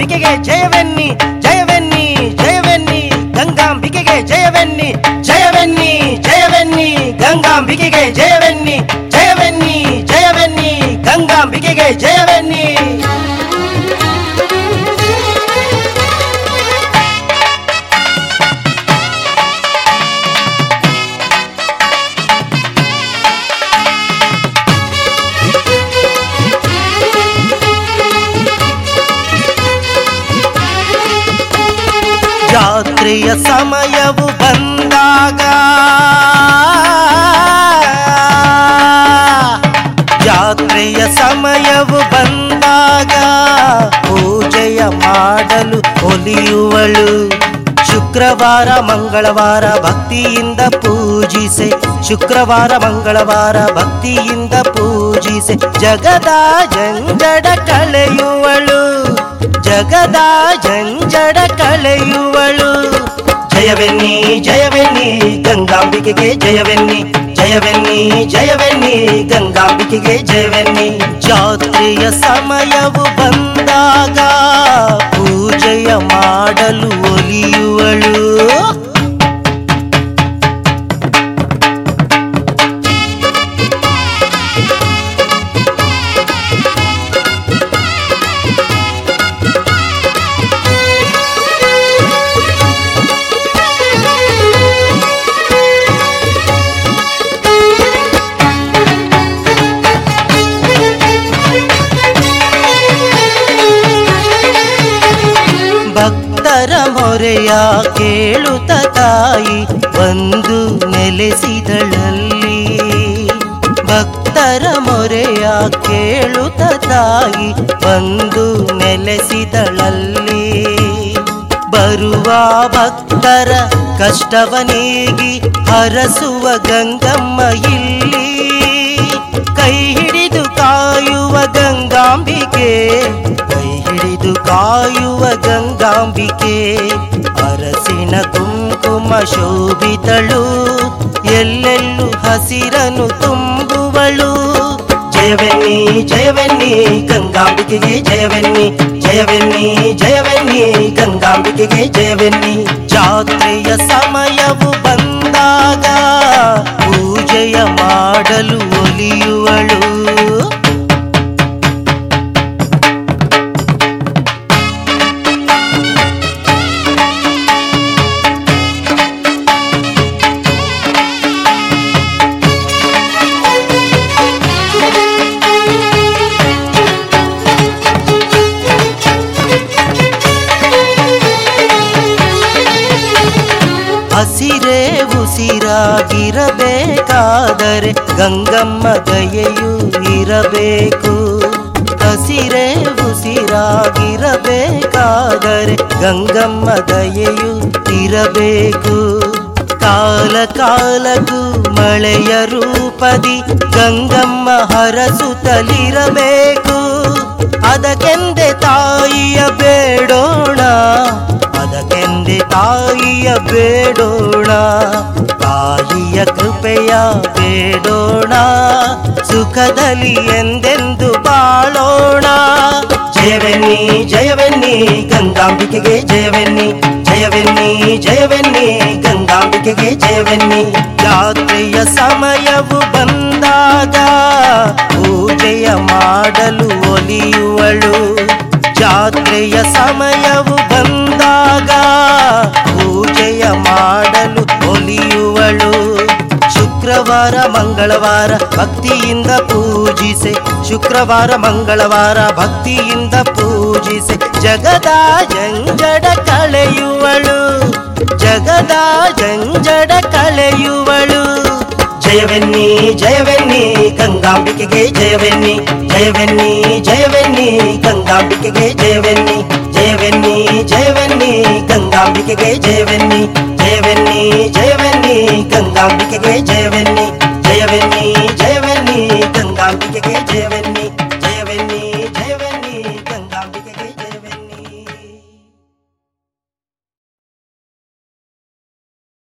ಗಂಗಾಂಬಿಕೆಗೆ ಜಯವೆನ್ನಿ ಜಯವೆನ್ನಿ ಜಯವೆನ್ನಿ ಗಂಗಾಂಬಿಕೆಗೆ ಜಯವೆನ್ನಿ ಜಯವೆನ್ನಿ ಜಯವೆನ್ನಿ ಗಂಗಾಂಬಿಕೆಗೆ ಜಯವೆನ್ನಿ ಜಯವೆನ್ನಿ ಜಯವೆನ್ನಿ ಗಂಗಾಂಬಿಕೆಗೆ ಜಯವೆನ್ನಿ ಜಾತ್ರೆಯ ಸಮಯವು ಬಂದಾಗ ಜಾತ್ರೆಯ ಸಮಯವು ಬಂದಾಗ ಪೂಜೆಯ ಮಾಡಲು ಒಲಿಯುವಳು ಶುಕ್ರವಾರ ಮಂಗಳವಾರ ಭಕ್ತಿಯಿಂದ ಪೂಜಿಸೆ ಶುಕ್ರವಾರ ಮಂಗಳವಾರ ಭಕ್ತಿಯಿಂದ ಪೂಜಿಸೆ ಜಗದ ಜಂಜಡ ಕಳೆಯುವಳು ಜಗದ ಜಂಜಡ ಕಳೆಯುವಳು ಜಯವೆನ್ನಿ ಜಯವೆನ್ನಿ ಗಂಗಾಂಬಿಕೆಗೆ ಜಯವೆನ್ನಿ ಜಯವೆನ್ನಿ ಜಯವೆನ್ನಿ ಗಂಗಾಂಬಿಕೆಗೆ ಜಯವೆನ್ನಿ ಜಾತ್ರೆಯ ಸಮಯವು ಬಂದಾಗ ಪೂಜೆಯ ಮಾಡಲು ಒಲಿಯುವಳು ಭಕ್ತರ ಮೊರೆಯ ಕೇಳುತ್ತ ತಾಯಿ ಬಂದು ನೆಲೆಸಿದಳಲ್ಲಿ ಭಕ್ತರ ಮೊರೆಯ ಕೇಳುತ್ತ ತಾಯಿ ಬಂದು ನೆಲೆಸಿದಳಲ್ಲಿ ಬರುವ ಭಕ್ತರ ಕಷ್ಟವ ನೀಗಿ ಹರಸುವ ಗಂಗಮ್ಮ ಇಲ್ಲಿ ಕೈ ಹಿಡಿದು ಕಾಯುವ ಗಂಗಾಂಬಿಕೆ ಕೈ ಹಿಡಿದು ಕಾಯುವ ಗಂಗಾಂಬಿಕೆ ಅರಸಿನ ಕುಂಕುಮ ಶೋಭಿತಳು ಎಲ್ಲೆಲ್ಲೂ ಹಸಿರನು ತುಂಬುವಳು ಜಯವೆನ್ನಿ ಜಯವೆನ್ನಿ ಗಂಗಾಂಬಿಕೆಗೆ ಜಯವೆನ್ನಿ ಜಯವೆನ್ನಿ ಜಯವೆನ್ನಿ ಗಂಗಾಂಬಿಕೆಗೆ ಜಯವೆನ್ನಿ ಜಾತ್ರೆಯ ಸಮಯವು ಬಂದಾಗ ಪೂಜೆಯ ಮಾಡಲು ಒಲಿಯುವಳು ಹಸಿರೇ ಉಸಿರಾಗಿರಬೇಕಾದರೆ ಗಂಗಮ್ಮ ದಯೆಯು ಇರಬೇಕು ಹಸಿರೇ ಉಸಿರಾಗಿರಬೇಕಾದರೆ ಗಂಗಮ್ಮ ದಯೆಯು ಇರಬೇಕು ಕಾಲ ಕಾಲಕ್ಕೂ ಮಳೆಯ ರೂಪದಿ ಗಂಗಮ್ಮ ಹರಸುತ್ತಲಿರಬೇಕು ಅದಕ್ಕೆಂದೆ ತಾಯಿಯ ಬೇಡೋಣ ಅದಕ್ಕೆಂದೆ ತಾಯಿಯ ಬೇಡೋಣ ತಾಯಿಯ ಕೃಪೆಯ ಬೇಡೋಣ ಸುಖದಲ್ಲಿ ಎಂದೆಂದು ಬಾಳೋಣ ಜಯವೆನ್ನಿ ಜಯವೆನ್ನಿ ಗಂಗಾಂಬಿಕೆಗೆ ಜಯವೆನ್ನಿ ಜಯವೆನ್ನಿ ಜಯವೆನ್ನಿ ಗಂಗಾಂಬಿಕೆಗೆ ಜಯವೆನ್ನಿ ಜಾತ್ರೆಯ ಸಮಯವು ಬಂದಾಗ ಪೂಜೆಯ ಮಾಡಲು ಒಲಿಯುವಳು ಜಾತ್ರೆಯ ಸಮಯವು ಬಂದಾಗ ಪೂಜೆಯ ಮಾಡಲು ಒಲಿಯುವಳು ಶುಕ್ರವಾರ ಮಂಗಳವಾರ ಭಕ್ತಿಯಿಂದ ಪೂಜಿಸೆ ಶುಕ್ರವಾರ ಮಂಗಳವಾರ ಭಕ್ತಿಯಿಂದ ಪೂಜಿಸೆ ಜಗದ ಜಂಜಡ ಕಳೆಯುವಳು ಜಗದ ಜಂಜಡ ಕಳೆಯುವಳು ಜಯವೆನ್ನಿ ಜಯವೆನ್ನಿ ಗಂಗಾಂಬಿಕೆಗೆ ಜಯವೆನ್ನಿ ಜಯವೆನ್ನಿ ಜಯವೆನ್ನಿ ಗಂಗಾಂಬಿಕೆಗೆ ಜಯವೆನ್ನಿ ಜಯವೆನ್ನಿ ಜಯವೆನ್ನಿ ಗಂಗಾಂಬಿಕೆಗೆ ಜಯವೆನ್ನಿ